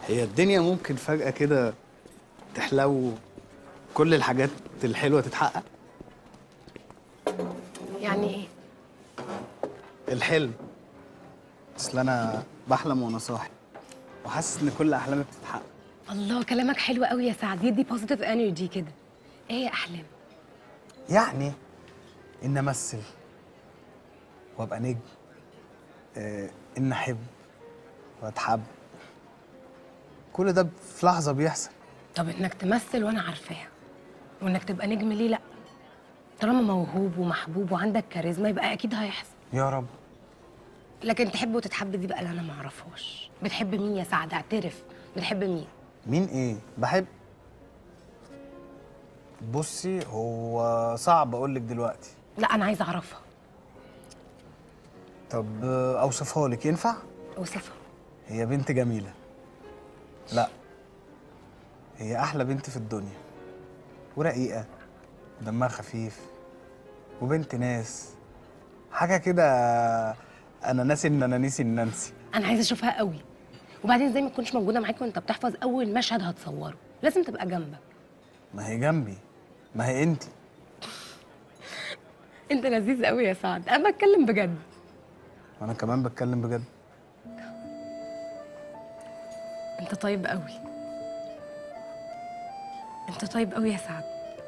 هي الدنيا ممكن فجأة كده تحلو كل الحاجات الحلوة تتحقق يعني ايه الحلم اصل انا بحلم وانا صاحي وحاسس ان كل احلامي بتتحقق الله كلامك حلو قوي يا سعد يدي بوزيتيف انرجي كده ايه يا احلام يعني ان امثل وابقى نجم آه ان احب واتحب كل ده في لحظه بيحصل طب انك تمثل وانا عارفاها وانك تبقى نجم ليه لا طالما موهوب ومحبوب وعندك كاريزما يبقى اكيد هيحصل يا رب لكن تحب وتتحب دي بقى اللي انا ما اعرفهاش بتحب مين يا سعد اعترف بتحب مين مين ايه بحب بصي هو صعب اقول لك دلوقتي لا انا عايزه اعرفها طب آه، اوصفها لك ينفع اوصفها هي بنت جميله لا هي احلى بنت في الدنيا ورقيقه دمها خفيف وبنت ناس حاجه كده انا ناسي ان انا نسي ان انسي انا عايزه اشوفها قوي وبعدين ازاي ما تكونش موجوده معاك وانت بتحفظ اول مشهد هتصوره لازم تبقى جنبك ما هي جنبي ما هي انت انت لذيذ قوي يا سعد انا بتكلم بجد وانا كمان بتكلم بجد انت طيب قوي انت طيب قوي يا سعد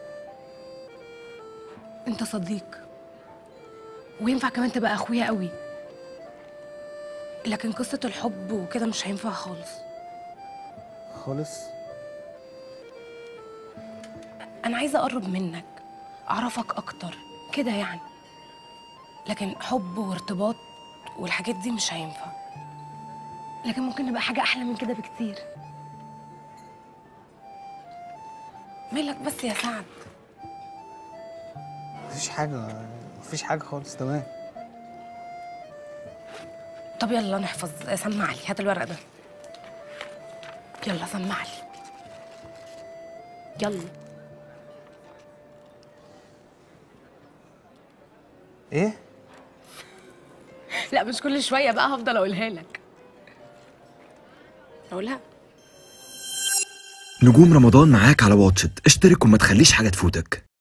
انت صديق وينفع كمان تبقى اخويا قوي لكن قصة الحب وكده مش هينفع خالص خالص انا عايزة اقرب منك اعرفك اكتر كده يعني لكن حب وارتباط والحاجات دي مش هينفع لكن ممكن نبقى حاجة احلى من كده بكتير مالك بس يا سعد مفيش حاجه مفيش حاجه خالص تمام طب يلا نحفظ سمع لي هات الورق ده يلا سمع لي يلا ايه لا مش كل شويه بقى هفضل اقولها لك اقولها نجوم رمضان معاك على واتشت اشترك وما تخليش حاجة تفوتك